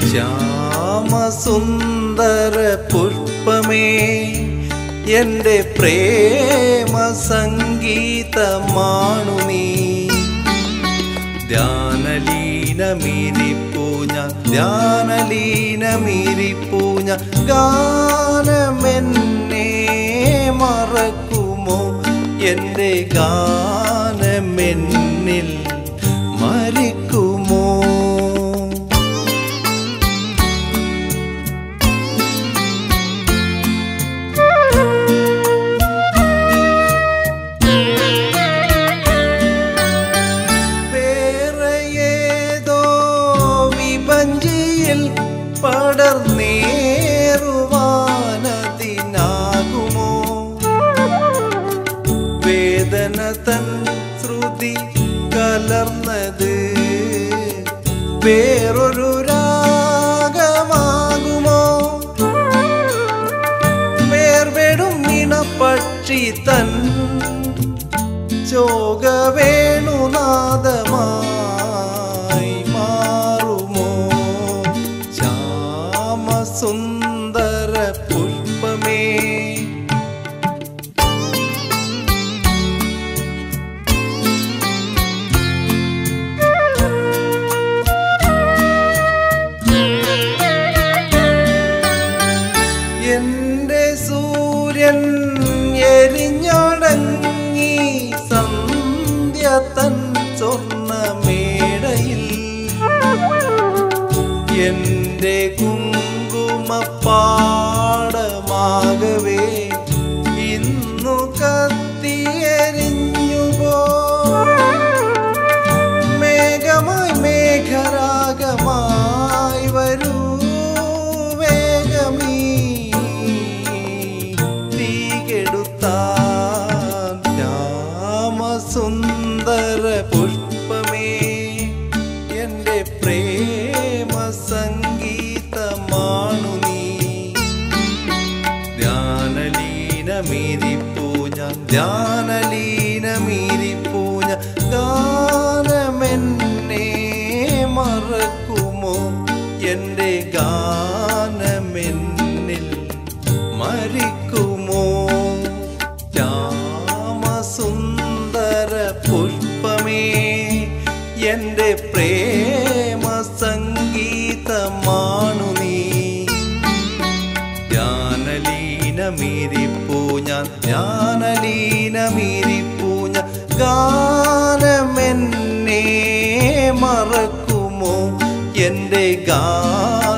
ശ്യാമസുന്ദര പുഷ്പമേ എൻ്റെ പ്രേമ സംഗീതമാണു നീ ധ്യാനലീനമീരിപ്പൂ ഞാൻ ധ്യാനലീനമീരിപ്പൂ ഞാൻ ഗാനമെന്നെ മറക്കുമോ എൻ്റെ ഗാനമെന്നിൽ മരിക്കുമോ വേറെ ഏതോ വിഭഞ്ചിയിൽ പടർന്നേറുവാനതിനാകുമോ വേദന തൻ ശ്രുതി കലർന്നത് വേറൊരു രാഗമാകുമോ വേർവെടും ഇണപ്പക്ഷി തൻ ചോഗവേണുനാദമായി മാറുമോ ശ്യാമസുന്ദര പുഷ്പമേ എന്റെ സൂര്യൻ എരിഞ്ഞടങ്ങി സന്ധ്യ തൻ സ്വർണ്ണമേടയിൽ എന്റെ കുങ്കുമപ്പാടമാകവേ ഇന്നു കത്തിയെരിഞ്ഞുപോ മേഘമായി മേഘരാഗമായി വരൂ വേഗമീ തീകെടുത്താൻ ശ്യാമസുന്ദര പുഷ്പമേ എൻ്റെ പ്രേമ സംഗീതമാണു നീ ധ്യാനലീനമീരിപ്പൂ ഞാൻ ധ്യാനലീനമീരിപ്പൂ ഞാൻ ഗാനമെന്നെ മറക്കുമോ എൻ്റെ ഗാനമെന്നിൽ മരിക്കുമോ ശ്യാമസുന്ദര പുഷ്പമേ എൻ്റെ പ്രേമ സംഗീതമാണു നീ ധ്യാനലീനമീരിപ്പൂ ഞാൻ ധ്യാനലീനമീരിപ്പൂ ഞാൻ ഗാനമെന്നെ മറക്കുമോ എൻ്റെ ഗാന